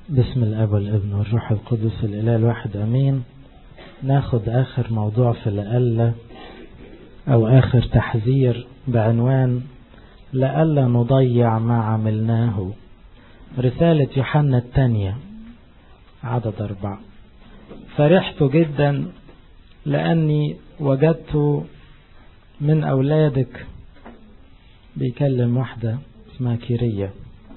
بسم الأب والابن والروح القدس الإله الواحد أمين ناخد آخر موضوع في لألا أو آخر تحذير بعنوان لألا نضيع ما عملناه رسالة يوحنا الثانية عدد أربعة فرحت جدا لأني وجدت من أولادك بيكلم واحدة اسمها كيرية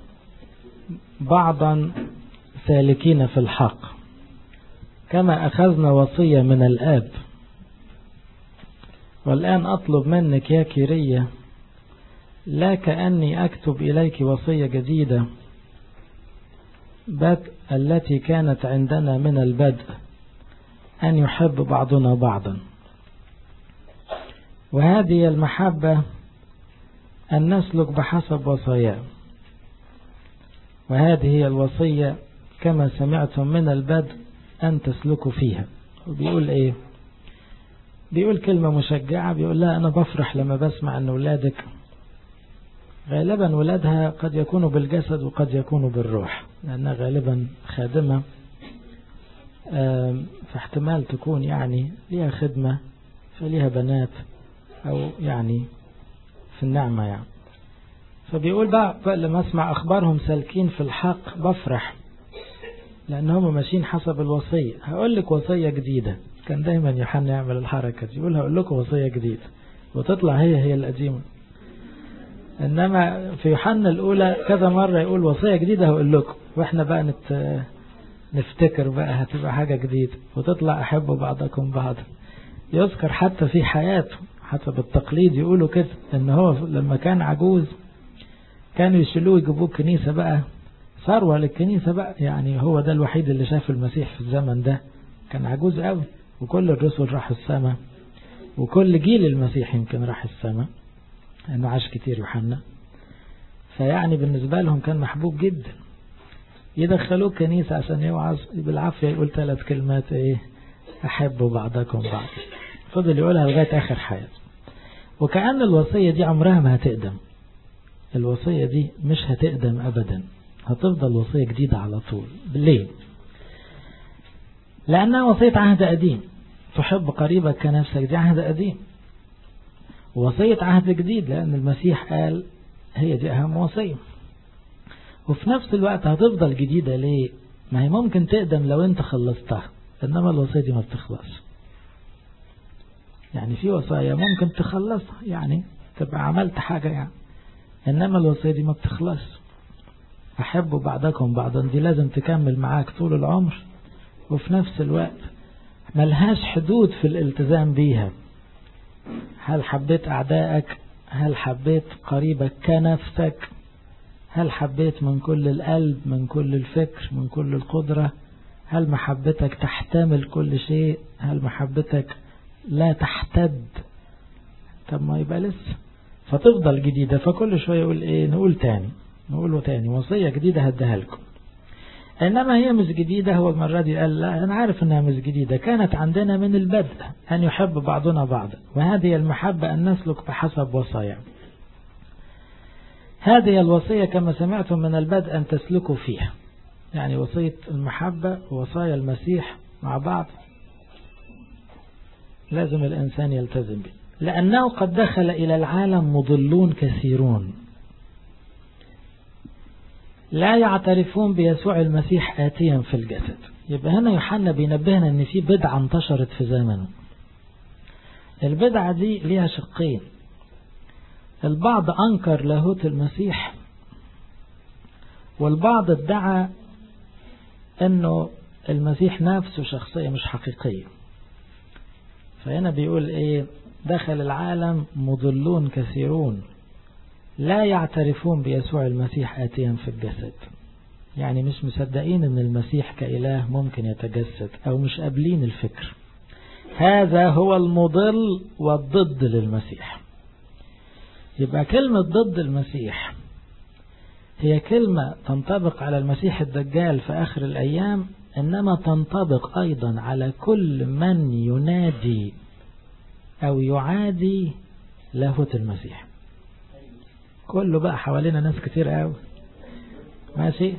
بعضا سالكين في الحق كما أخذنا وصية من الآب والآن أطلب منك يا كيرية لا كأني أكتب إليك وصية جديدة بدء التي كانت عندنا من البدء أن يحب بعضنا بعضا وهذه المحبة أن نسلك بحسب وصاياه وهذه هي الوصية كما سمعتم من البدء أن تسلكوا فيها وبيقول إيه بيقول كلمة مشجعة بيقول لها أنا بفرح لما بسمع أن ولادك غالبا ولادها قد يكونوا بالجسد وقد يكونوا بالروح لأنها غالبا خادمة فاحتمال تكون يعني ليها خدمة فليها بنات أو يعني في النعمة يعني فبيقول بقى, بقى لما اسمع اخبارهم سالكين في الحق بفرح لانهم ماشيين حسب الوصية هقول لك وصية جديدة كان دايما يوحنا يعمل الحركة دي يقول هقول لكم وصية جديدة وتطلع هي هي القديمة انما في يوحنا الاولى كذا مرة يقول وصية جديدة هقول لكم واحنا بقى نت نفتكر بقى هتبقى حاجة جديدة وتطلع احبوا بعضكم بعضا يذكر حتى في حياته حسب التقليد يقولوا كده ان هو لما كان عجوز كانوا يشيلوه يجيبوه الكنيسة بقى ثروة للكنيسة بقى يعني هو ده الوحيد اللي شاف المسيح في الزمن ده كان عجوز قوي وكل الرسل راحوا السماء وكل جيل المسيح يمكن راح السماء انه عاش كتير يوحنا فيعني بالنسبة لهم كان محبوب جدا يدخلوه كنيسة عشان يوعظ بالعافية يقول ثلاث كلمات ايه احبوا بعضكم بعض فضل يقولها لغاية اخر حياته وكأن الوصية دي عمرها ما هتقدم الوصية دي مش هتقدم أبدا هتفضل وصية جديدة على طول ليه لأنها وصية عهد قديم تحب قريبك كنفسك دي عهد قديم وصية عهد جديد لأن المسيح قال هي دي أهم وصية وفي نفس الوقت هتفضل جديدة ليه ما هي ممكن تقدم لو انت خلصتها انما الوصية دي ما بتخلصش يعني في وصايا ممكن تخلصها يعني تبقى عملت حاجة يعني إنما الوصية دي ما بتخلص أحبوا بعضكم بعضا دي لازم تكمل معاك طول العمر وفي نفس الوقت ملهاش حدود في الالتزام بيها هل حبيت أعدائك هل حبيت قريبك كنفسك هل حبيت من كل القلب من كل الفكر من كل القدرة هل محبتك تحتمل كل شيء هل محبتك لا تحتد طب ما يبقى لسه فتفضل جديدة فكل شوية يقول ايه نقول تاني نقوله تاني وصية جديدة هديها لكم انما هي مش جديدة هو المرة دي قال لا انا عارف انها مش جديدة كانت عندنا من البدء ان يحب بعضنا بعضا وهذه المحبة ان نسلك بحسب وصايا هذه الوصية كما سمعتم من البدء ان تسلكوا فيها يعني وصية المحبة ووصايا المسيح مع بعض لازم الانسان يلتزم بها لأنه قد دخل إلى العالم مضلون كثيرون لا يعترفون بيسوع المسيح آتيا في الجسد يبقى هنا يوحنا بينبهنا ان في بدعة انتشرت في زمنه البدعة دي ليها شقين البعض أنكر لاهوت المسيح والبعض ادعى انه المسيح نفسه شخصية مش حقيقية فهنا بيقول ايه دخل العالم مضلون كثيرون لا يعترفون بيسوع المسيح آتيا في الجسد يعني مش مصدقين ان المسيح كإله ممكن يتجسد او مش قابلين الفكر هذا هو المضل والضد للمسيح يبقى كلمة ضد المسيح هي كلمة تنطبق على المسيح الدجال في آخر الأيام إنما تنطبق أيضا على كل من ينادي أو يعادي لاهوت المسيح كله بقى حوالينا ناس كتير قوي ماشي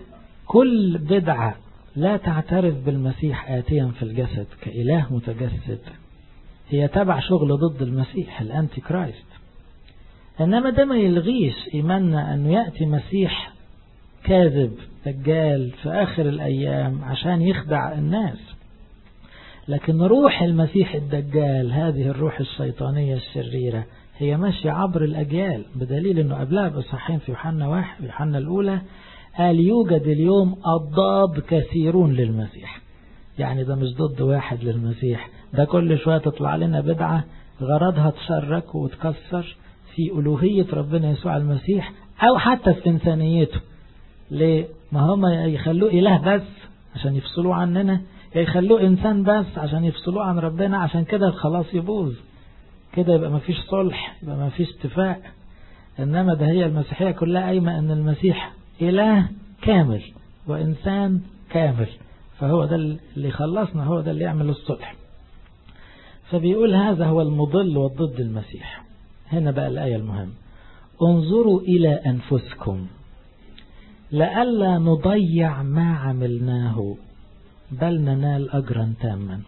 كل بدعة لا تعترف بالمسيح آتيا في الجسد كإله متجسد هي تبع شغل ضد المسيح الأنتي كرايست إنما ده ما يلغيش إيماننا أنه يأتي مسيح كاذب دجال في آخر الأيام عشان يخدع الناس لكن روح المسيح الدجال هذه الروح الشيطانية الشريرة هي ماشية عبر الأجيال بدليل أنه قبلها بصحين في يوحنا واحد يوحنا الأولى قال يوجد اليوم أضداد كثيرون للمسيح يعني ده مش ضد واحد للمسيح ده كل شوية تطلع لنا بدعة غرضها تشرك وتكسر في ألوهية ربنا يسوع المسيح أو حتى في إنسانيته ليه؟ ما هم يخلوه إله بس عشان يفصلوه عننا يا يخلوه إنسان بس عشان يفصلوه عن ربنا عشان كده خلاص يبوظ كده يبقى ما فيش صلح يبقى ما فيش اتفاق إنما ده هي المسيحية كلها قايمة أن المسيح إله كامل وإنسان كامل فهو ده اللي خلصنا هو ده اللي يعمل الصلح فبيقول هذا هو المضل والضد المسيح هنا بقى الآية المهم انظروا إلى أنفسكم لئلا نضيع ما عملناه بل ننال أجرا تاما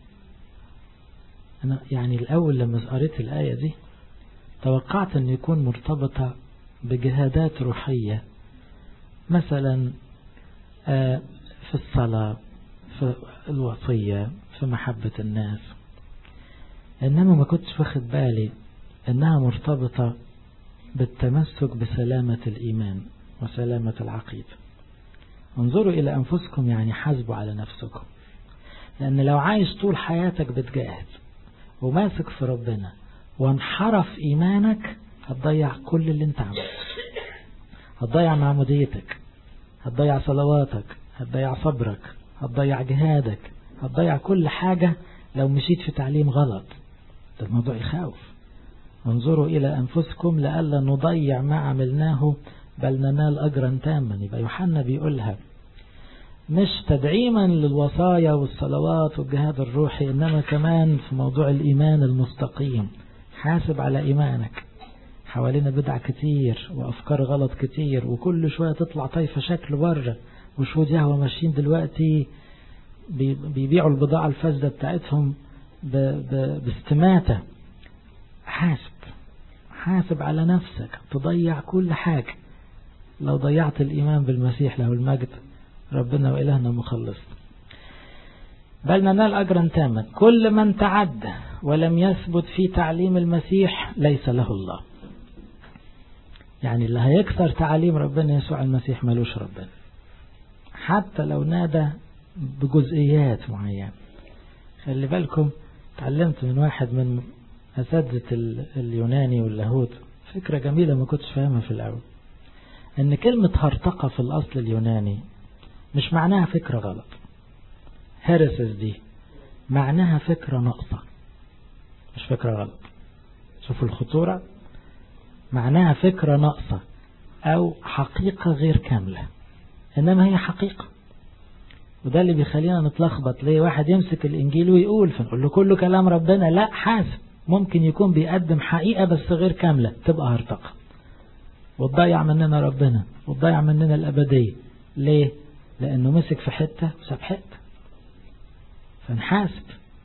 أنا يعني الأول لما قريت الآية دي توقعت أن يكون مرتبطة بجهادات روحية مثلا في الصلاة في الوصية في محبة الناس إنما ما كنتش واخد بالي إنها مرتبطة بالتمسك بسلامة الإيمان وسلامة العقيدة انظروا إلى أنفسكم يعني حاسبوا على نفسكم لأن لو عايش طول حياتك بتجاهد وماسك في ربنا وانحرف إيمانك هتضيع كل اللي انت عملته هتضيع معموديتك هتضيع صلواتك هتضيع صبرك هتضيع جهادك هتضيع كل حاجة لو مشيت في تعليم غلط ده الموضوع يخاوف انظروا إلى أنفسكم لألا نضيع ما عملناه بل ننال أجرا تاما يبقى يوحنا بيقولها مش تدعيما للوصايا والصلوات والجهاد الروحي إنما كمان في موضوع الإيمان المستقيم حاسب على إيمانك حوالينا بدع كتير وأفكار غلط كتير وكل شوية تطلع طايفة شكل بره وشهود يهوى ماشيين دلوقتي بيبيعوا البضاعة الفاسدة بتاعتهم باستماتة حاسب حاسب على نفسك تضيع كل حاجة لو ضيعت الإيمان بالمسيح له المجد ربنا وإلهنا مخلص بل ننال أجرا تاما كل من تعدى ولم يثبت في تعليم المسيح ليس له الله يعني اللي هيكسر تعاليم ربنا يسوع المسيح ملوش ربنا حتى لو نادى بجزئيات معينة خلي بالكم تعلمت من واحد من أساتذة اليوناني واللاهوت فكرة جميلة ما كنتش فاهمها في الأول إن كلمة هرطقة في الأصل اليوناني مش معناها فكرة غلط هيرسس دي معناها فكرة ناقصة مش فكرة غلط شوفوا الخطورة معناها فكرة ناقصة أو حقيقة غير كاملة إنما هي حقيقة وده اللي بيخلينا نتلخبط ليه واحد يمسك الإنجيل ويقول فنقول له كله كلام ربنا لا حاسب ممكن يكون بيقدم حقيقة بس غير كاملة تبقى هرطقة وتضيع مننا ربنا وتضيع مننا الأبدية ليه لأنه مسك في حتة وساب حتة فنحاسب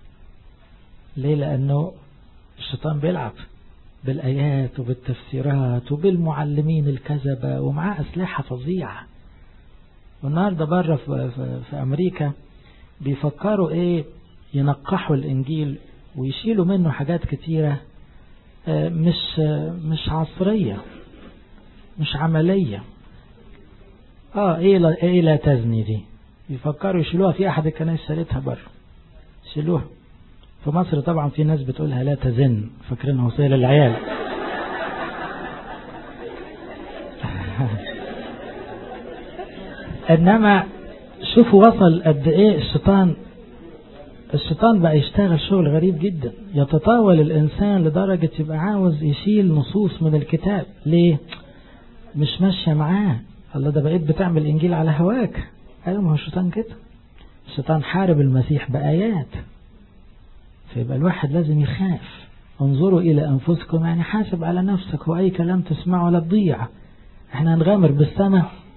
ليه لأنه الشيطان بيلعب بالآيات وبالتفسيرات وبالمعلمين الكذبة ومعاه أسلحة فظيعة والنهاردة بره في, في, في أمريكا بيفكروا إيه ينقحوا الإنجيل ويشيلوا منه حاجات كتيرة مش مش عصرية مش عملية اه ايه لا, ايه لا تزني دي يفكروا يشيلوها في احد الكنائس شالتها بره شيلوها في مصر طبعا في ناس بتقولها لا تزن فاكرينها وصية للعيال انما شوفوا وصل قد ايه الشيطان الشيطان بقى يشتغل شغل غريب جدا يتطاول الانسان لدرجة يبقى عاوز يشيل نصوص من الكتاب ليه مش ماشية معاه الله ده بقيت بتعمل انجيل على هواك ايوه ما هو الشيطان كده الشيطان حارب المسيح بآيات فيبقى الواحد لازم يخاف انظروا إلى أنفسكم يعني حاسب على نفسك وأي كلام تسمعه لا تضيع احنا هنغامر بالسماء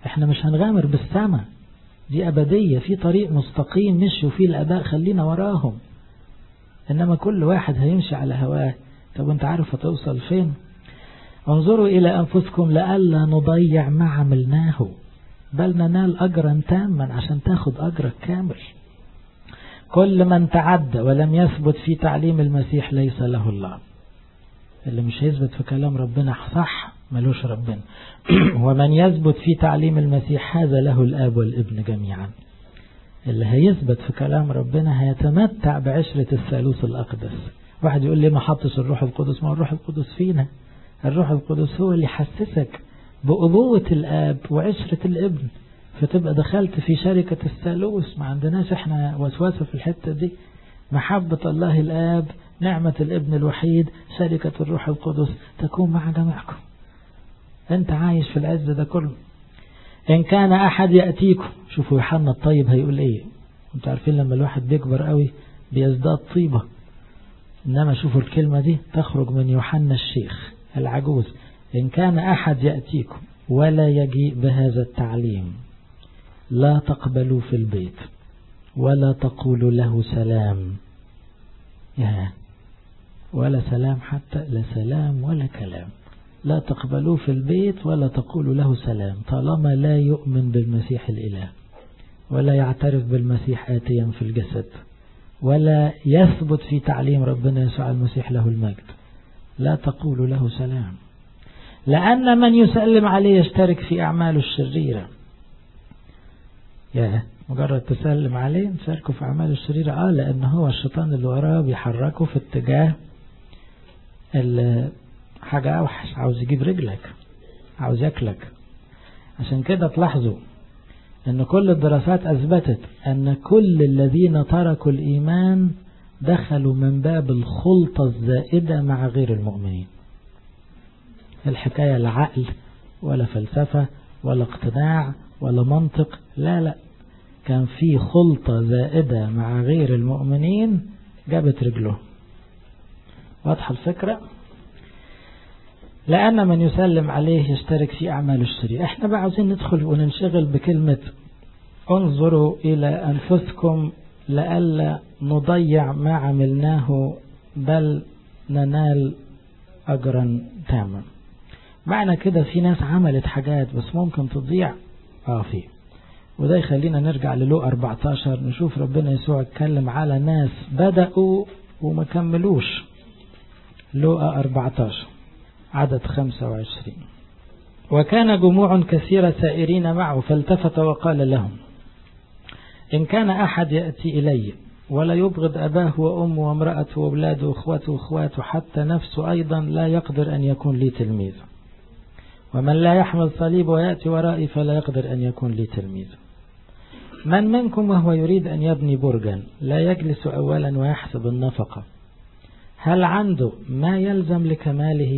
احنا مش هنغامر بالسماء دي أبدية في طريق مستقيم مشوا فيه الآباء خلينا وراهم إنما كل واحد هيمشي على هواه طب أنت عارف هتوصل فين انظروا إلى أنفسكم لألا نضيع ما عملناه بل ننال أجرا تاما عشان تاخد أجرك كامل كل من تعدى ولم يثبت في تعليم المسيح ليس له الله اللي مش هيثبت في كلام ربنا صح ملوش ربنا ومن يثبت في تعليم المسيح هذا له الآب والابن جميعا اللي هيثبت في كلام ربنا هيتمتع بعشرة الثالوث الأقدس واحد يقول لي ما حطش الروح القدس ما الروح القدس فينا الروح القدس هو اللي يحسسك بأبوة الآب وعشرة الابن فتبقى دخلت في شركة الثالوث ما عندناش احنا وسوسة في الحتة دي محبة الله الآب نعمة الابن الوحيد شركة الروح القدس تكون مع جميعكم انت عايش في العز ده كله ان كان احد يأتيكم شوفوا يوحنا الطيب هيقول ايه انتوا عارفين لما الواحد بيكبر قوي بيزداد طيبة انما شوفوا الكلمة دي تخرج من يوحنا الشيخ العجوز ان كان احد يأتيكم ولا يجيء بهذا التعليم لا تقبلوا في البيت ولا تقولوا له سلام يا ولا سلام حتى لا سلام ولا كلام لا تقبلوه في البيت ولا تقولوا له سلام طالما لا يؤمن بالمسيح الإله ولا يعترف بالمسيح آتيا في الجسد ولا يثبت في تعليم ربنا يسوع المسيح له المجد لا تقولوا له سلام لأن من يسلم عليه يشترك في أعماله الشريرة يا مجرد تسلم عليه نشاركه في أعماله الشريرة آه لأن هو الشيطان اللي وراه بيحركه في اتجاه حاجة أوحش عاوز يجيب رجلك عاوز ياكلك عشان كده تلاحظوا أن كل الدراسات أثبتت أن كل الذين تركوا الإيمان دخلوا من باب الخلطة الزائدة مع غير المؤمنين الحكاية لا عقل ولا فلسفة ولا اقتناع ولا منطق لا لا كان في خلطة زائدة مع غير المؤمنين جابت رجله واضحة الفكرة لأن من يسلم عليه يشترك في أعمال الشرير احنا بقى عاوزين ندخل وننشغل بكلمة انظروا إلى أنفسكم لئلا نضيع ما عملناه بل ننال أجرا تاما معنى كده في ناس عملت حاجات بس ممكن تضيع اه في وده يخلينا نرجع للو 14 نشوف ربنا يسوع اتكلم على ناس بدأوا وما كملوش لوقا 14 عدد 25 وكان جموع كثيرة سائرين معه فالتفت وقال لهم إن كان أحد يأتي إلي ولا يبغض أباه وأمه وامرأته وأولاده وأخوته وأخواته حتى نفسه أيضا لا يقدر أن يكون لي تلميذ ومن لا يحمل صليب ويأتي ورائي فلا يقدر أن يكون لي تلميذ من منكم وهو يريد أن يبني برجا لا يجلس أولا ويحسب النفقة هل عنده ما يلزم لكماله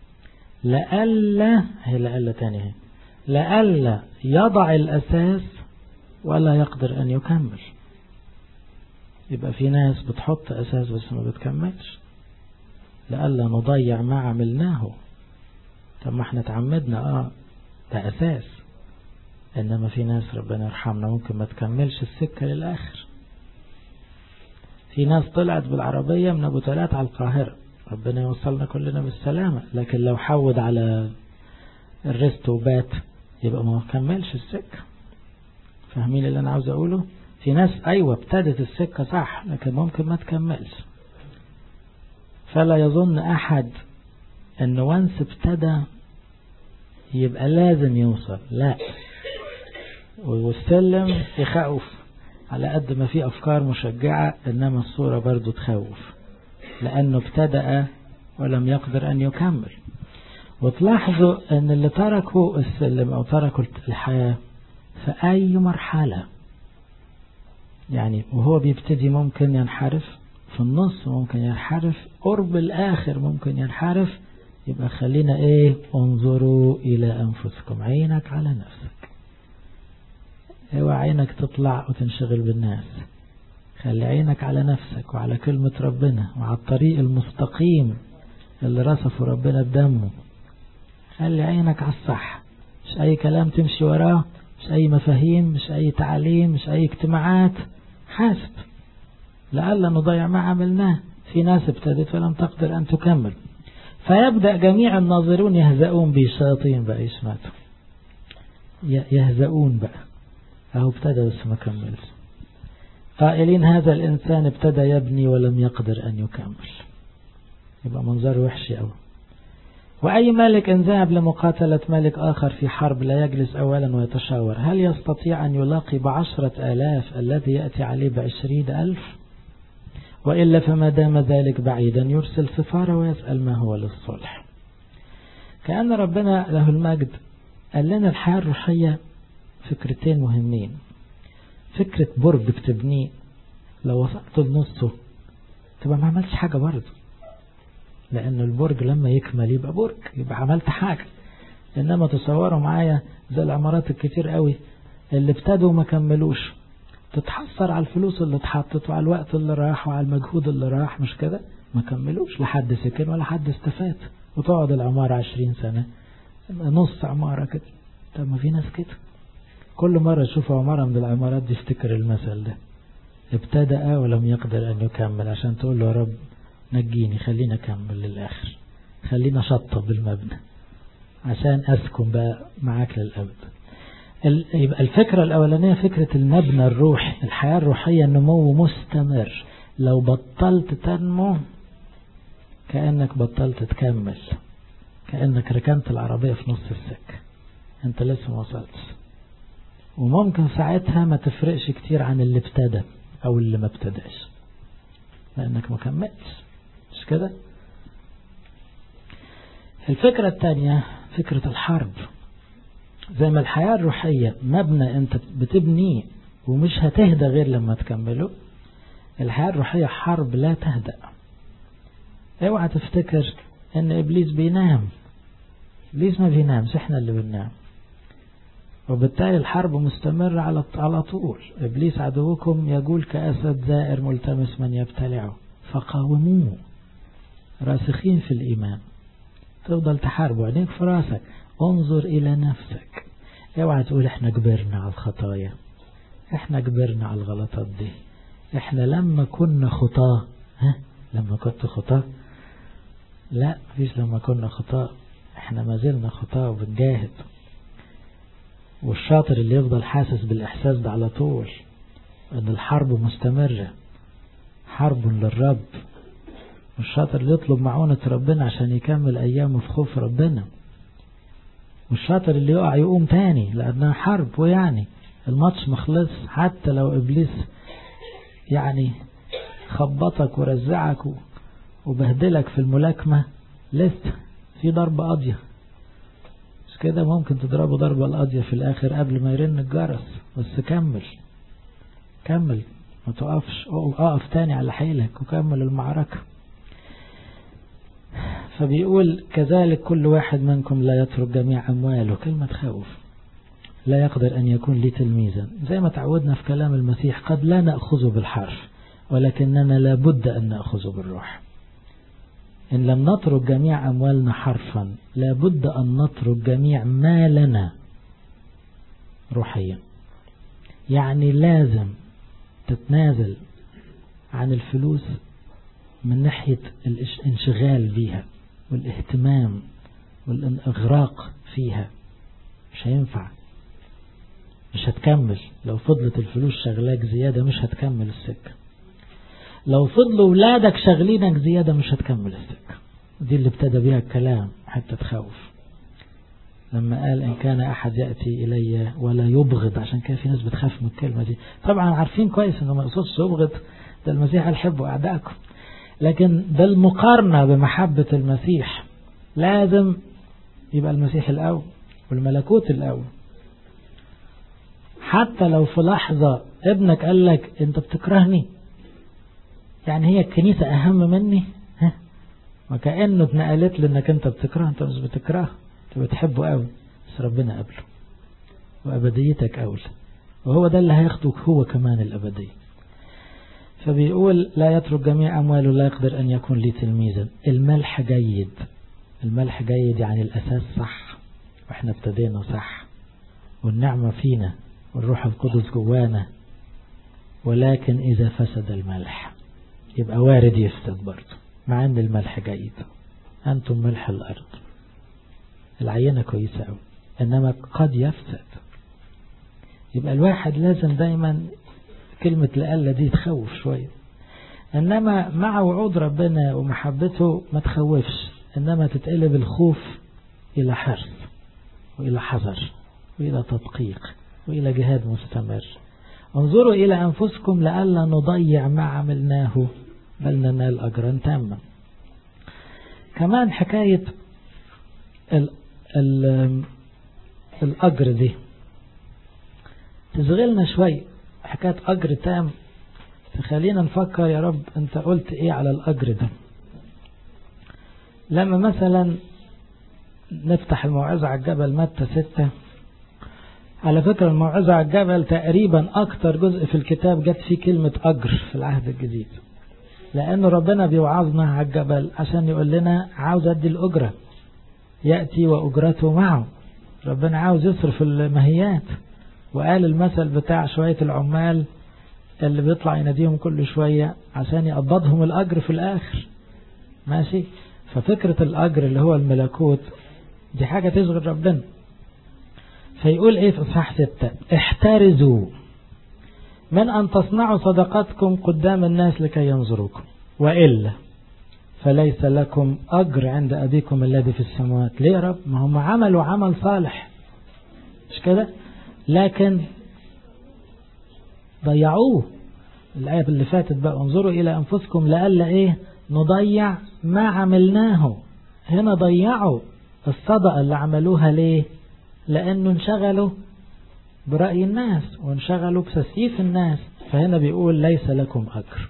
لألا هي لألا تانية لألا يضع الأساس ولا يقدر أن يكمل يبقى في ناس بتحط أساس بس ما بتكملش لألا نضيع ما عملناه طب ما احنا تعمدنا اه ده أساس إنما في ناس ربنا يرحمنا ممكن ما تكملش السكة للآخر في ناس طلعت بالعربية من أبو تلات على القاهرة ربنا يوصلنا كلنا بالسلامة لكن لو حود على الرست وبات يبقى ما كملش السكة فاهمين اللي أنا عاوز أقوله في ناس أيوة ابتدت السكة صح لكن ممكن ما تكملش فلا يظن أحد أن وانس ابتدى يبقى لازم يوصل لا والسلم يخوف على قد ما في أفكار مشجعة إنما الصورة برضو تخوف لأنه ابتدأ ولم يقدر أن يكمل وتلاحظوا أن اللي تركوا السلم أو تركوا الحياة في أي مرحلة يعني وهو بيبتدي ممكن ينحرف في النص ممكن ينحرف قرب الآخر ممكن ينحرف يبقى خلينا ايه انظروا الى انفسكم عينك على نفسك اوعى عينك تطلع وتنشغل بالناس خلي عينك على نفسك وعلى كلمة ربنا وعلى الطريق المستقيم اللي رصفه ربنا بدمه خلي عينك على الصح مش أي كلام تمشي وراه مش أي مفاهيم مش أي تعليم مش أي اجتماعات حاسب لألا نضيع ما عملناه في ناس ابتدت ولم تقدر أن تكمل فيبدأ جميع الناظرون يهزؤون به الشياطين بقى يسمعوا يهزؤون بقى أهو ابتدى بس ما كملش قائلين هذا الإنسان ابتدى يبني ولم يقدر أن يكمل يبقى منظر وحش أوي وأي ملك إن ذهب لمقاتلة ملك آخر في حرب لا يجلس أولا ويتشاور هل يستطيع أن يلاقي بعشرة آلاف الذي يأتي عليه بعشرين ألف وإلا فما دام ذلك بعيدا يرسل سفارة ويسأل ما هو للصلح كأن ربنا له المجد قال لنا الحياة الروحية فكرتين مهمين فكرة برج بتبنيه لو وصلت لنصه تبقى ما عملتش حاجة برضه لأن البرج لما يكمل يبقى برج يبقى عملت حاجة إنما تصوروا معايا زي العمارات الكتير قوي اللي ابتدوا ما كملوش تتحسر على الفلوس اللي اتحطت وعلى الوقت اللي راح وعلى المجهود اللي راح مش كده ما كملوش لحد سكن ولا حد استفاد وتقعد العمارة عشرين سنة نص عمارة كده طب ما في ناس كده كل مرة تشوف عمارة من العمارات دي افتكر المثل ده ابتدأ ولم يقدر أن يكمل عشان تقول له يا رب نجيني خلينا أكمل للآخر خلينا شطب المبنى عشان أسكن بقى معاك للأبد يبقى الفكرة الأولانية فكرة المبنى الروحي الحياة الروحية نمو مستمر لو بطلت تنمو كأنك بطلت تكمل كأنك ركنت العربية في نص السكة انت لسه ما وصلتش وممكن ساعتها ما تفرقش كتير عن اللي ابتدى او اللي ما ابتداش لانك ما كملتش مش كده الفكرة الثانية فكرة الحرب زي ما الحياة الروحية مبنى انت بتبنيه ومش هتهدى غير لما تكمله الحياة الروحية حرب لا تهدأ اوعى تفتكر ان ابليس بينام ابليس ما بينامش احنا اللي بننام وبالتالي الحرب مستمرة على على طول ابليس عدوكم يقول كاسد زائر ملتمس من يبتلعه فقاوموه راسخين في الايمان تفضل تحارب عينيك في راسك انظر الى نفسك اوعى تقول احنا كبرنا على الخطايا احنا كبرنا على الغلطات دي احنا لما كنا خطاه ها لما كنت خطاه لا مفيش لما كنا خطاة احنا ما زلنا خطاة وبنجاهد والشاطر اللي يفضل حاسس بالإحساس ده على طول ان الحرب مستمرة حرب للرب والشاطر اللي يطلب معونة ربنا عشان يكمل أيامه في خوف ربنا والشاطر اللي يقع يقوم تاني لأنها حرب ويعني الماتش مخلص حتى لو إبليس يعني خبطك ورزعك وبهدلك في الملاكمة لسه في ضربة قاضية مش كده ممكن تضربه ضربة القاضية في الآخر قبل ما يرن الجرس بس كمل كمل ما تقفش اقف تاني على حيلك وكمل المعركة فبيقول كذلك كل واحد منكم لا يترك جميع أمواله كلمة خوف لا يقدر أن يكون لي تلميذا زي ما تعودنا في كلام المسيح قد لا نأخذه بالحرف ولكننا لابد أن نأخذه بالروح إن لم نترك جميع أموالنا حرفا لابد أن نترك جميع مالنا روحيا يعني لازم تتنازل عن الفلوس من ناحية الانشغال بيها والاهتمام والإغراق فيها مش هينفع مش هتكمل لو فضلت الفلوس شغلاك زيادة مش هتكمل السكة لو فضلوا ولادك شغلينك زيادة مش هتكمل السكة دي اللي ابتدى بيها الكلام حتى تخوف لما قال إن كان أحد يأتي إلي ولا يبغض عشان كده في ناس بتخاف من الكلمة دي طبعا عارفين كويس إنه ما يقصدش يبغض ده المسيح قال حبوا أعدائكم لكن بالمقارنة بمحبة المسيح لازم يبقى المسيح الأول والملكوت الأول حتى لو في لحظة ابنك قال لك انت بتكرهني يعني هي الكنيسة أهم مني ها وكأنه اتنقلت له انك انت بتكره انت مش بتكره انت بتحبه قوي بس ربنا قبله وأبديتك أولى وهو ده اللي هياخدك هو كمان الأبدية فبيقول لا يترك جميع أمواله لا يقدر أن يكون لي تلميذا الملح جيد الملح جيد يعني الأساس صح واحنا ابتدينا صح والنعمة فينا والروح القدس جوانا ولكن إذا فسد الملح يبقى وارد يفسد برضه مع أن الملح جيد أنتم ملح الأرض العينة كويسة أوي إنما قد يفسد يبقى الواحد لازم دايما كلمة لألا دي تخوف شوية إنما مع وعود ربنا ومحبته ما تخوفش إنما تتقلب الخوف إلى حرص وإلى حذر وإلى تدقيق وإلى جهاد مستمر انظروا إلى أنفسكم لئلا نضيع ما عملناه بل ننال أجرا تاما كمان حكاية ال ال الأجر دي تشغلنا شوي حكاية أجر تام تخلينا نفكر يا رب أنت قلت إيه على الأجر ده لما مثلا نفتح الموعظة على الجبل متى ستة على فكرة الموعظة على الجبل تقريبا أكتر جزء في الكتاب جت فيه كلمة أجر في العهد الجديد لأن ربنا بيوعظنا على الجبل عشان يقول لنا عاوز أدي الأجرة يأتي وأجرته معه ربنا عاوز يصرف المهيات وقال المثل بتاع شوية العمال اللي بيطلع يناديهم كل شوية عشان يقبضهم الأجر في الآخر ماشي ففكرة الأجر اللي هو الملكوت دي حاجة تشغل ربنا فيقول ايه في اصحاح ستة احترزوا من ان تصنعوا صدقاتكم قدام الناس لكي ينظروكم وإلا فليس لكم أجر عند أبيكم الذي في السماوات ليه يا رب ما هم عملوا عمل صالح مش كده لكن ضيعوه الآية اللي فاتت بقى انظروا إلى أنفسكم لألا إيه نضيع ما عملناه هنا ضيعوا الصدقة اللي عملوها ليه لأنه انشغلوا برأي الناس وانشغلوا بتسييف الناس فهنا بيقول ليس لكم أجر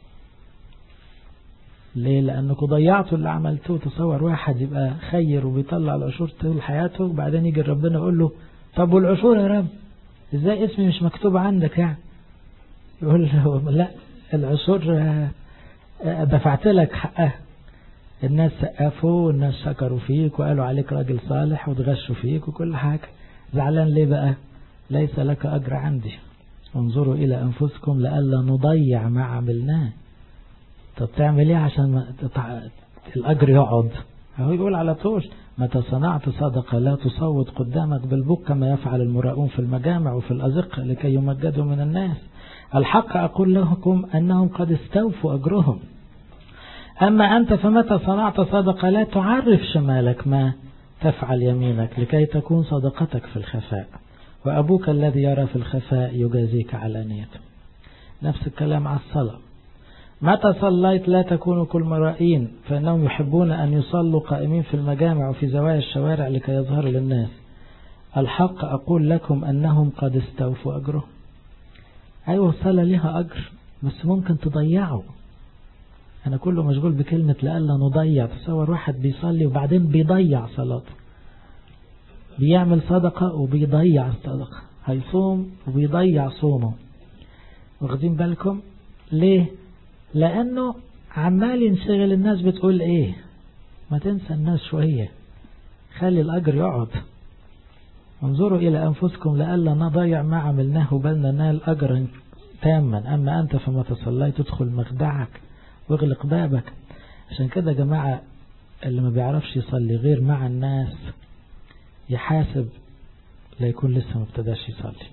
ليه لأنكم ضيعتوا اللي عملتوه تصور واحد يبقى خير وبيطلع العشور طول حياته وبعدين يجي ربنا يقول له طب والعشور يا رب ازاي اسمي مش مكتوب عندك يعني يقول له لا العشور دفعت لك حقها الناس سقفوا والناس شكروا فيك وقالوا عليك راجل صالح وتغشوا فيك وكل حاجة زعلان ليه بقى ليس لك أجر عندي انظروا إلى أنفسكم لألا نضيع ما عملناه طب تعمل ايه عشان ما تتع... الأجر يقعد هو يقول على طول متى صنعت صدقة لا تصوت قدامك بالبك كما يفعل المراؤون في المجامع وفي الأزقة لكي يمجدوا من الناس الحق أقول لكم أنهم قد استوفوا أجرهم أما أنت فمتى صنعت صدقة لا تعرف شمالك ما تفعل يمينك لكي تكون صدقتك في الخفاء وأبوك الذي يرى في الخفاء يجازيك على نيته نفس الكلام على الصلاة متى صليت لا تكونوا كل مرائين فإنهم يحبون أن يصلوا قائمين في المجامع وفي زوايا الشوارع لكي يظهروا للناس الحق أقول لكم أنهم قد استوفوا أجرهم أيوة الصلاة لها أجر بس ممكن تضيعه أنا كله مشغول بكلمة لألا نضيع تصور واحد بيصلي وبعدين بيضيع صلاته بيعمل صدقة وبيضيع الصدقة هيصوم وبيضيع صومه واخدين بالكم ليه لأنه عمال ينشغل الناس بتقول ايه ما تنسى الناس شوية خلي الأجر يقعد انظروا إلى أنفسكم لألا نضيع ما عملناه بل ننال أجرا تاما أما أنت فما تصلي تدخل مخدعك واغلق بابك عشان كده يا جماعة اللي ما بيعرفش يصلي غير مع الناس يحاسب لا يكون لسه ما ابتداش يصلي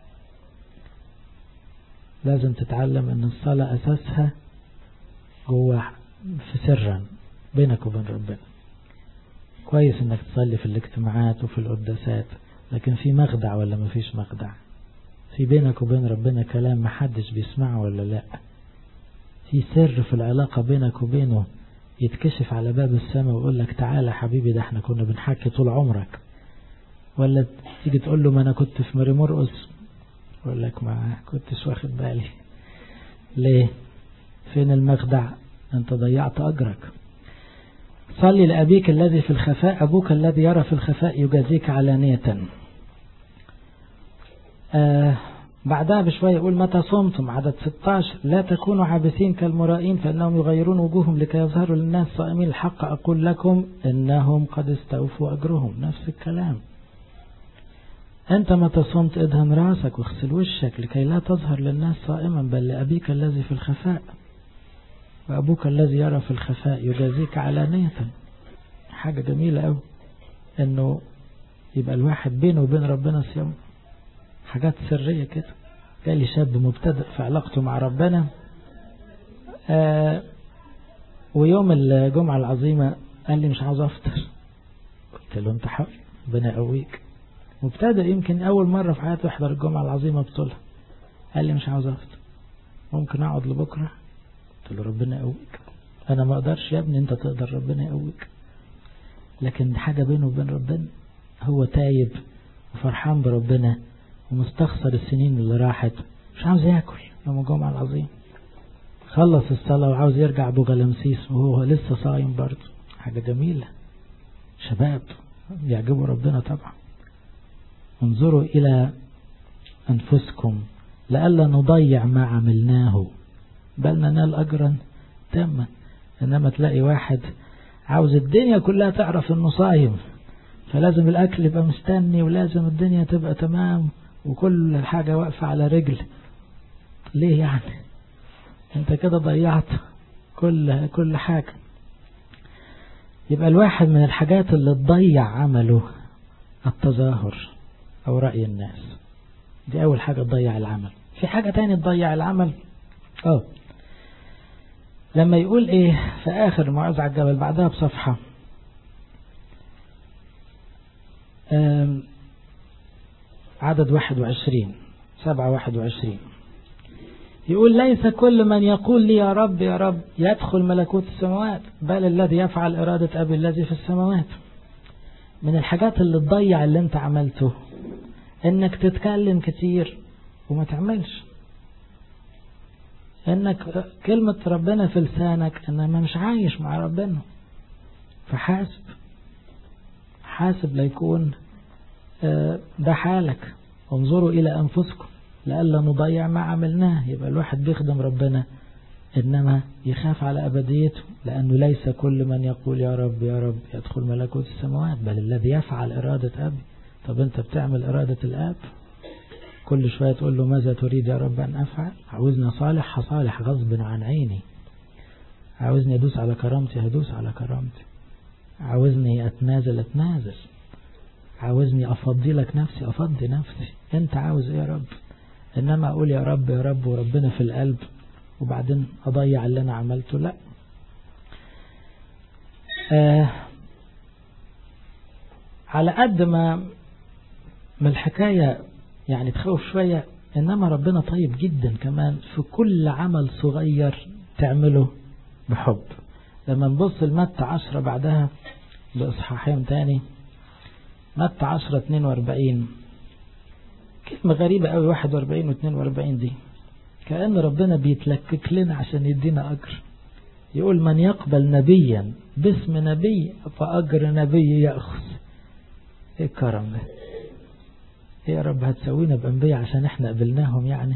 لازم تتعلم ان الصلاة اساسها جوه في سرا بينك وبين ربنا كويس انك تصلي في الاجتماعات وفي القداسات لكن في مخدع ولا ما فيش مخدع في بينك وبين ربنا كلام محدش بيسمعه ولا لا في سر في العلاقة بينك وبينه يتكشف على باب السماء ويقول لك تعالى حبيبي ده احنا كنا بنحكي طول عمرك ولا تيجي تقول له ما انا كنت في ماري مرقص يقول لك ما كنتش واخد بالي ليه فين المخدع انت ضيعت اجرك صلي لأبيك الذي في الخفاء أبوك الذي يرى في الخفاء يجازيك علانية آه بعدها بشوية يقول متى صمتم عدد 16 لا تكونوا عابثين كالمرائين فإنهم يغيرون وجوههم لكي يظهروا للناس صائمين الحق أقول لكم إنهم قد استوفوا أجرهم نفس الكلام أنت متى صمت ادهن راسك واغسل وشك لكي لا تظهر للناس صائما بل لأبيك الذي في الخفاء وأبوك الذي يرى في الخفاء يجازيك علانية حاجة جميلة أوي إنه يبقى الواحد بينه وبين ربنا صيام حاجات سرية كده جالي شاب مبتدئ في علاقته مع ربنا آه ويوم الجمعة العظيمة قال لي مش عاوز أفطر قلت له أنت حر ربنا يقويك مبتدئ يمكن أول مرة في حياته يحضر الجمعة العظيمة بطولها قال لي مش عاوز أفطر ممكن أقعد لبكرة قلت له ربنا يقويك أنا ما أقدرش يا ابني أنت تقدر ربنا يقويك لكن حاجة بينه وبين ربنا هو تايب وفرحان بربنا ومستخسر السنين اللي راحت مش عاوز ياكل يوم الجمعة العظيم خلص الصلاة وعاوز يرجع أبو غلمسيس وهو لسه صايم برضه حاجة جميلة شباب يعجبوا ربنا طبعا انظروا إلى أنفسكم لئلا نضيع ما عملناه بل ننال أجرا تاما إنما تلاقي واحد عاوز الدنيا كلها تعرف إنه صايم فلازم الأكل يبقى مستني ولازم الدنيا تبقى تمام وكل حاجة واقفة على رجل ليه يعني انت كده ضيعت كل كل حاجة يبقى الواحد من الحاجات اللي تضيع عمله التظاهر أو رأي الناس دي أول حاجة تضيع العمل في حاجة تاني تضيع العمل اه لما يقول ايه في آخر موعظة على الجبل بعدها بصفحة عدد واحد وعشرين سبعة واحد وعشرين يقول ليس كل من يقول لي يا رب يا رب يدخل ملكوت السماوات بل الذي يفعل إرادة أبي الذي في السماوات من الحاجات اللي تضيع اللي انت عملته انك تتكلم كتير وما تعملش انك كلمة ربنا في لسانك انما مش عايش مع ربنا فحاسب حاسب ليكون ده حالك انظروا إلى أنفسكم لألا نضيع ما عملناه يبقى الواحد بيخدم ربنا إنما يخاف على أبديته لأنه ليس كل من يقول يا رب يا رب يدخل ملكوت السماوات بل الذي يفعل إرادة أبي طب أنت بتعمل إرادة الآب كل شوية تقول له ماذا تريد يا رب أن أفعل عاوزني صالح هصالح غصب عن عيني عاوزني أدوس على كرامتي هدوس على كرامتي عاوزني أتنازل أتنازل عاوزني أفضي لك نفسي أفضي نفسي أنت عاوز إيه يا رب إنما أقول يا رب يا رب وربنا في القلب وبعدين أضيع اللي أنا عملته لا آه على قد ما من الحكاية يعني تخوف شوية إنما ربنا طيب جدا كمان في كل عمل صغير تعمله بحب لما نبص لمتى عشرة بعدها بإصحاحين تاني متى عشرة اتنين واربعين كلمة غريبة قوي واحد واربعين واتنين واربعين دي كأن ربنا بيتلكك لنا عشان يدينا أجر يقول من يقبل نبيا باسم نبي فأجر نبي يأخذ ايه الكرم ده ايه يا رب هتسوينا بأنبياء عشان احنا قبلناهم يعني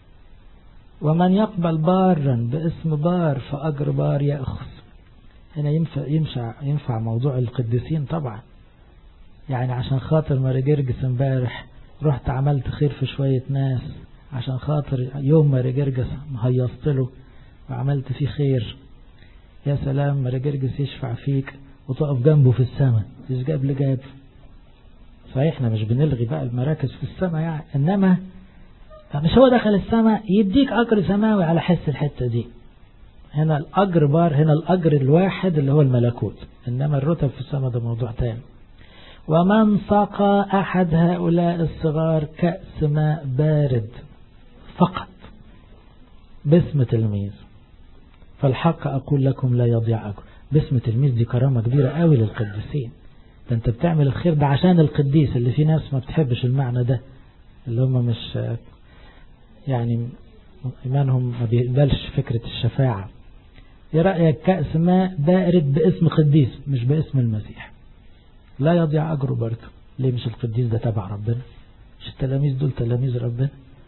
ومن يقبل بارا باسم بار فأجر بار يأخذ هنا ينفع, ينفع, ينفع موضوع القديسين طبعا يعني عشان خاطر ماري جرجس امبارح رحت عملت خير في شوية ناس عشان خاطر يوم ماري جرجس هيصت له وعملت فيه خير يا سلام ماري جرجس يشفع فيك وتقف جنبه في السماء مش جاب لي جاب صحيح احنا مش بنلغي بقى المراكز في السماء يعني انما مش هو دخل السماء يديك اجر سماوي على حس الحته دي هنا الاجر بار هنا الاجر الواحد اللي هو الملكوت انما الرتب في السماء ده موضوع تاني ومن سقى أحد هؤلاء الصغار كأس ماء بارد فقط باسم تلميذ فالحق أقول لكم لا يضيع أجر باسم تلميذ دي كرامة كبيرة قوي للقديسين ده انت بتعمل الخير ده عشان القديس اللي في ناس ما بتحبش المعنى ده اللي هم مش يعني إيمانهم ما بيقبلش فكرة الشفاعة ايه رأيك كأس ماء بارد باسم قديس مش باسم المسيح لا يضيع أجره برضه ليه مش القديس ده تبع ربنا مش التلاميذ دول تلاميذ ربنا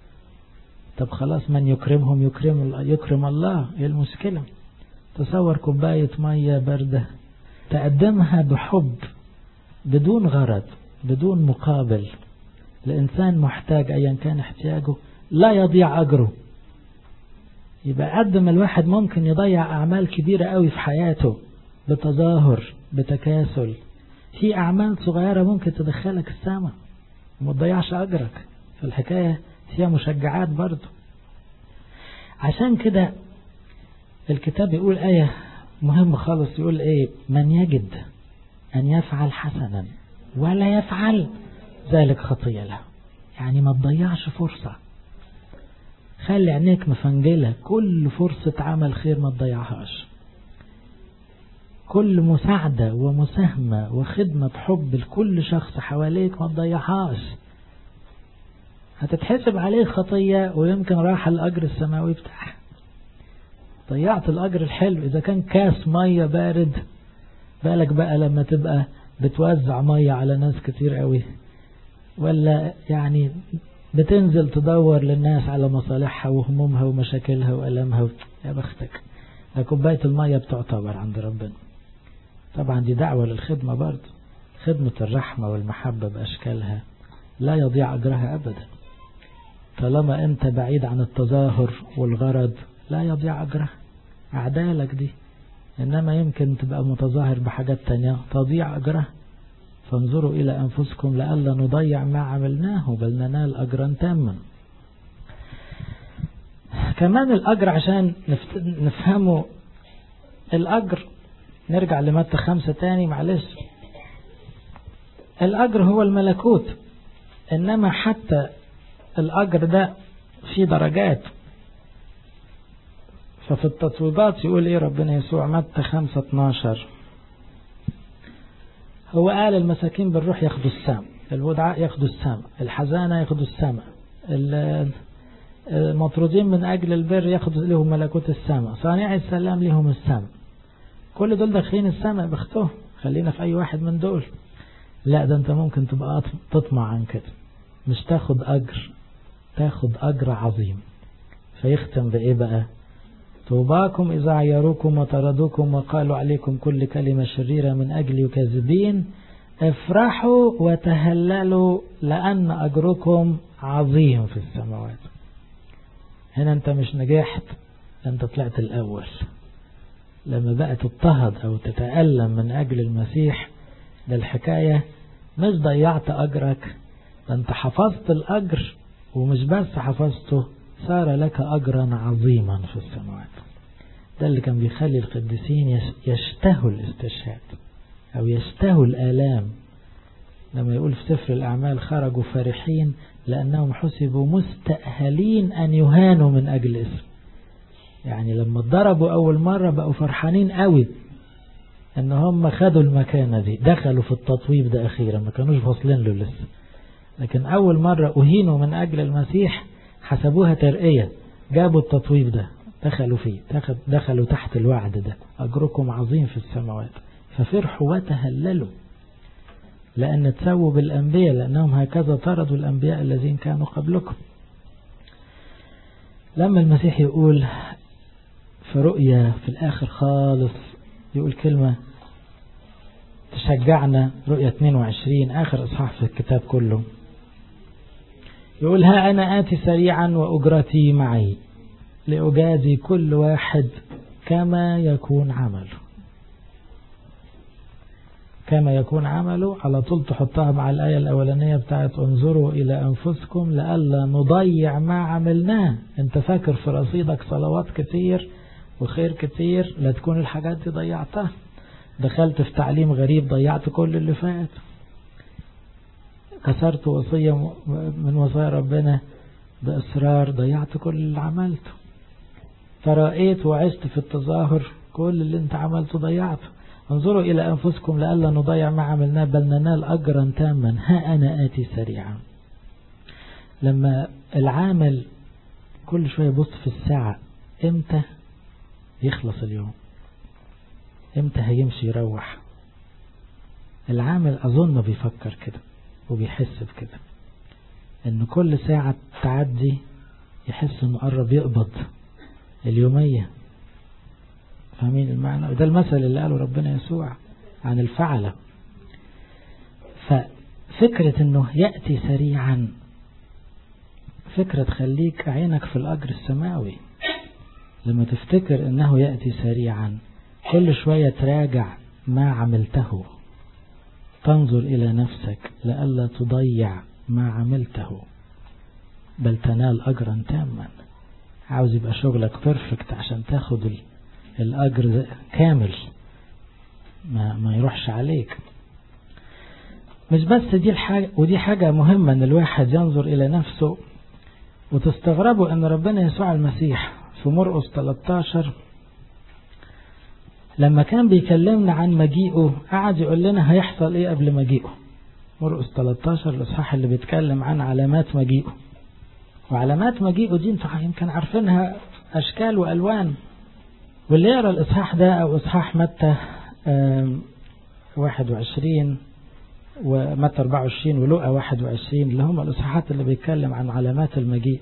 طب خلاص من يكرمهم يكرم يكرم الله ايه المشكلة تصور كوباية مية باردة تقدمها بحب بدون غرض بدون مقابل الإنسان محتاج أيا كان احتياجه لا يضيع أجره يبقى قد ما الواحد ممكن يضيع أعمال كبيرة قوي في حياته بتظاهر بتكاسل في أعمال صغيرة ممكن تدخلك السماء وما تضيعش أجرك فالحكاية فيها مشجعات برضه عشان كده الكتاب يقول آية مهم خالص يقول إيه من يجد أن يفعل حسنا ولا يفعل ذلك خطية له يعني ما تضيعش فرصة خلي عينيك مفنجلة كل فرصة عمل خير ما تضيعهاش كل مساعدة ومساهمة وخدمة بحب لكل شخص حواليك ما تضيعهاش هتتحسب عليك خطية ويمكن راح الأجر السماوي بتاعها ضيعت الأجر الحلو إذا كان كاس مية بارد بالك بقى لما تبقى بتوزع مية على ناس كتير قوي ولا يعني بتنزل تدور للناس على مصالحها وهمومها ومشاكلها وألمها يا بختك ده كوباية المية بتعتبر عند ربنا طبعا دي دعوة للخدمة برضه خدمة الرحمة والمحبة بأشكالها لا يضيع أجرها أبدا طالما أنت بعيد عن التظاهر والغرض لا يضيع أجرها أعدالك دي إنما يمكن تبقى متظاهر بحاجات تانية تضيع أجرها فانظروا إلى أنفسكم لئلا نضيع ما عملناه بل ننال أجرا تاما كمان الأجر عشان نفهمه الأجر نرجع لمتى خمسة تاني معلش الأجر هو الملكوت إنما حتى الأجر ده في درجات ففي التطويبات يقول إيه ربنا يسوع متى خمسة اتناشر هو قال المساكين بالروح ياخدوا السام الودعاء ياخدوا السام الحزانة ياخدوا السماء المطرودين من أجل البر ياخدوا لهم ملكوت السماء صانع السلام لهم السماء كل دول داخلين السماء بختهم خلينا في أي واحد من دول لا ده أنت ممكن تبقى تطمع عن كده مش تاخد أجر تاخد أجر عظيم فيختم بإيه بقى طوباكم إذا عيروكم وطردوكم وقالوا عليكم كل كلمة شريرة من أجل كاذبين افرحوا وتهللوا لأن أجركم عظيم في السماوات هنا أنت مش نجحت أنت طلعت الأول لما بقى تضطهد أو تتألم من أجل المسيح ده الحكاية مش ضيعت أجرك ده أنت حفظت الأجر ومش بس حفظته صار لك أجرا عظيما في السماوات ده اللي كان بيخلي القديسين يشتهوا الاستشهاد أو يشتهوا الآلام لما يقول في سفر الأعمال خرجوا فرحين لأنهم حسبوا مستأهلين أن يهانوا من أجل اسم يعني لما اتضربوا أول مرة بقوا فرحانين قوي أن هم خدوا المكانة دي دخلوا في التطويب ده أخيرا ما كانوش فاصلين له لسه لكن أول مرة أهينوا من أجل المسيح حسبوها ترقية جابوا التطويب ده دخلوا فيه دخلوا تحت الوعد ده أجركم عظيم في السماوات ففرحوا وتهللوا لأن تسووا بالأنبياء لأنهم هكذا طردوا الأنبياء الذين كانوا قبلكم لما المسيح يقول في رؤية في الآخر خالص يقول كلمة تشجعنا رؤية 22 آخر إصحاح في الكتاب كله يقول ها أنا آتي سريعا وأجرتي معي لأجازي كل واحد كما يكون عمله كما يكون عمله على طول تحطها مع الآية الأولانية بتاعت انظروا إلى أنفسكم لألا نضيع ما عملناه انت فاكر في رصيدك صلوات كتير وخير كتير لا تكون الحاجات دي ضيعتها دخلت في تعليم غريب ضيعت كل اللي فات كسرت وصية من وصايا ربنا بإصرار ضيعت كل اللي عملته فرأيت وعشت في التظاهر كل اللي انت عملته ضيعته انظروا إلى أنفسكم لألا نضيع ما عملناه بل ننال أجرا تاما ها أنا آتي سريعا لما العامل كل شوية يبص في الساعة امتى يخلص اليوم امتى هيمشي يروح العامل أظن ما بيفكر كده وبيحس بكده ان كل ساعة تعدي يحس انه قرب يقبض اليومية فاهمين المعنى وده المثل اللي قاله ربنا يسوع عن الفعلة فكرة انه يأتي سريعا فكرة تخليك عينك في الأجر السماوي لما تفتكر انه يأتي سريعا كل شوية تراجع ما عملته تنظر إلى نفسك لئلا تضيع ما عملته بل تنال أجرا تاما عاوز يبقى شغلك بيرفكت عشان تاخد الأجر كامل ما, ما يروحش عليك مش بس دي الحاجة ودي حاجة مهمة ان الواحد ينظر الى نفسه وتستغربوا ان ربنا يسوع المسيح في مرقس 13 لما كان بيكلمنا عن مجيئه قعد يقول لنا هيحصل ايه قبل مجيئه مرقس 13 الاصحاح اللي بيتكلم عن علامات مجيئه وعلامات مجيئه دي انتوا يمكن عارفينها اشكال والوان واللي يقرا الاصحاح ده او اصحاح متى 21 ومتى 24 ولوقا 21 اللي هم الاصحاحات اللي بيتكلم عن علامات المجيء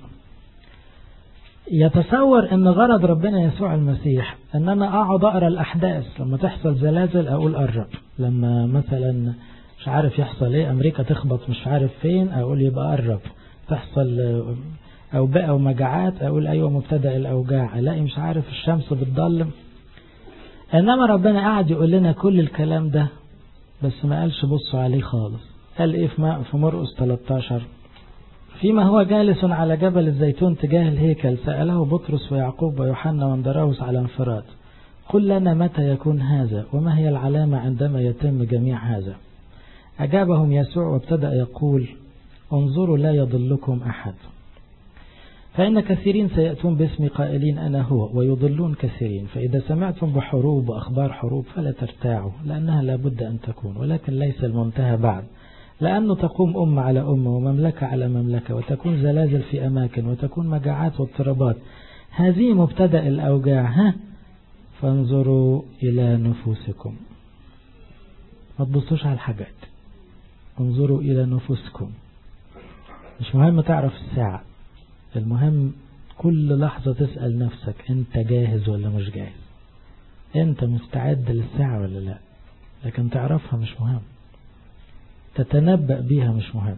يتصور ان غرض ربنا يسوع المسيح ان انا اقعد اقرا الاحداث لما تحصل زلازل اقول قرب لما مثلا مش عارف يحصل ايه امريكا تخبط مش عارف فين اقول يبقى قرب تحصل اوبئه ومجاعات اقول ايوه مبتدا الاوجاع الاقي مش عارف الشمس بتضلم انما ربنا قاعد يقول لنا كل الكلام ده بس ما قالش بصوا عليه خالص قال ايه في مرقس 13 فيما هو جالس على جبل الزيتون تجاه الهيكل سأله بطرس ويعقوب ويوحنا واندراوس على انفراد قل لنا متى يكون هذا وما هي العلامة عندما يتم جميع هذا أجابهم يسوع وابتدأ يقول انظروا لا يضلكم أحد فإن كثيرين سيأتون باسم قائلين أنا هو ويضلون كثيرين فإذا سمعتم بحروب وأخبار حروب فلا ترتاعوا لأنها لابد أن تكون ولكن ليس المنتهى بعد لأنه تقوم أمة على أمة ومملكة على مملكة وتكون زلازل في أماكن وتكون مجاعات واضطرابات هذه مبتدأ الأوجاع ها فانظروا إلى نفوسكم ما تبصوش على الحاجات انظروا إلى نفوسكم مش مهم تعرف الساعة المهم كل لحظة تسأل نفسك انت جاهز ولا مش جاهز انت مستعد للساعة ولا لا لكن تعرفها مش مهم تتنبأ بيها مش مهم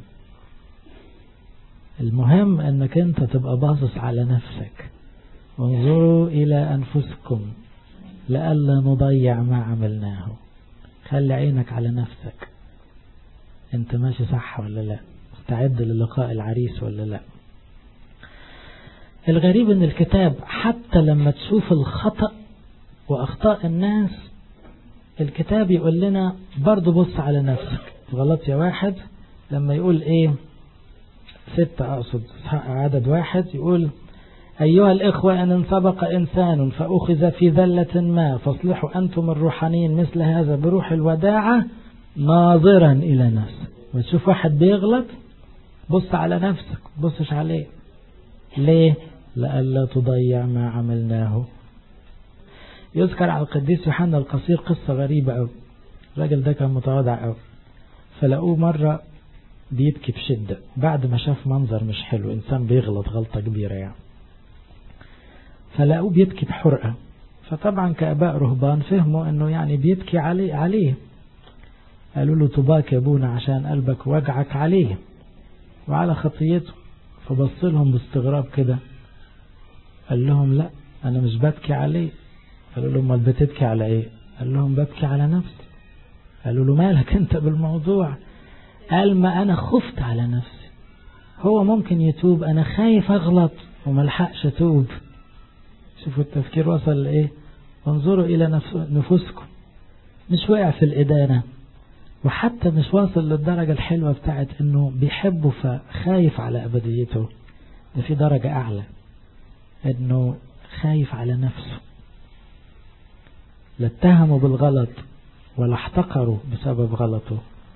المهم انك انت تبقى باصص على نفسك انظروا الى انفسكم لئلا نضيع ما عملناه خلي عينك على نفسك انت ماشي صح ولا لا مستعد للقاء العريس ولا لا الغريب ان الكتاب حتى لما تشوف الخطأ واخطاء الناس الكتاب يقول لنا برضو بص على نفسك غلط يا واحد لما يقول ايه ستة اقصد عدد واحد يقول أيها الإخوة أن سبق إنسان فأخذ في ذلة ما فاصلحوا أنتم الروحانيين مثل هذا بروح الوداعة ناظرا إلى نفسك وتشوف واحد بيغلط بص على نفسك بصش عليه ليه لئلا تضيع ما عملناه يذكر على القديس يوحنا القصير قصة غريبة أوي الراجل ده كان متواضع أوي فلقوه مرة بيبكي بشدة بعد ما شاف منظر مش حلو إنسان بيغلط غلطة كبيرة يعني فلقوه بيبكي بحرقة فطبعا كأباء رهبان فهموا أنه يعني بيبكي عليه, عليه قالوا له طباك يا ابونا عشان قلبك وجعك عليه وعلى خطيته فبص لهم باستغراب كده قال لهم لا أنا مش ببكي عليه قالوا له امال بتبكي على ايه قال لهم ببكي على نفسي قالوا له مالك انت بالموضوع قال ما انا خفت على نفسي هو ممكن يتوب انا خايف اغلط وملحقش اتوب شوفوا التفكير وصل لايه وانظروا الى نفوسكم مش وقع في الادانة وحتى مش واصل للدرجة الحلوة بتاعت انه بيحبه فخايف على ابديته ده في درجة اعلى انه خايف على نفسه لا اتهموا بالغلط ولا احتقروا بسبب غلطه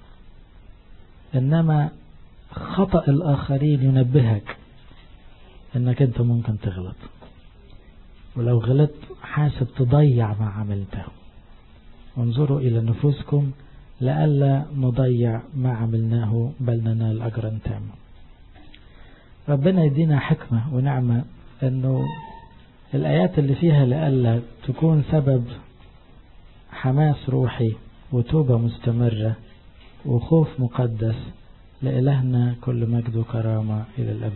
انما خطأ الاخرين ينبهك انك انت ممكن تغلط ولو غلطت حاسب تضيع ما عملته وانظروا الى نفوسكم لئلا نضيع ما عملناه بل ننال اجرا تاما ربنا يدينا حكمة ونعمة انه الايات اللي فيها لئلا تكون سبب حماس روحي وتوبة مستمرة وخوف مقدس لإلهنا كل مجد وكرامة إلى الأبد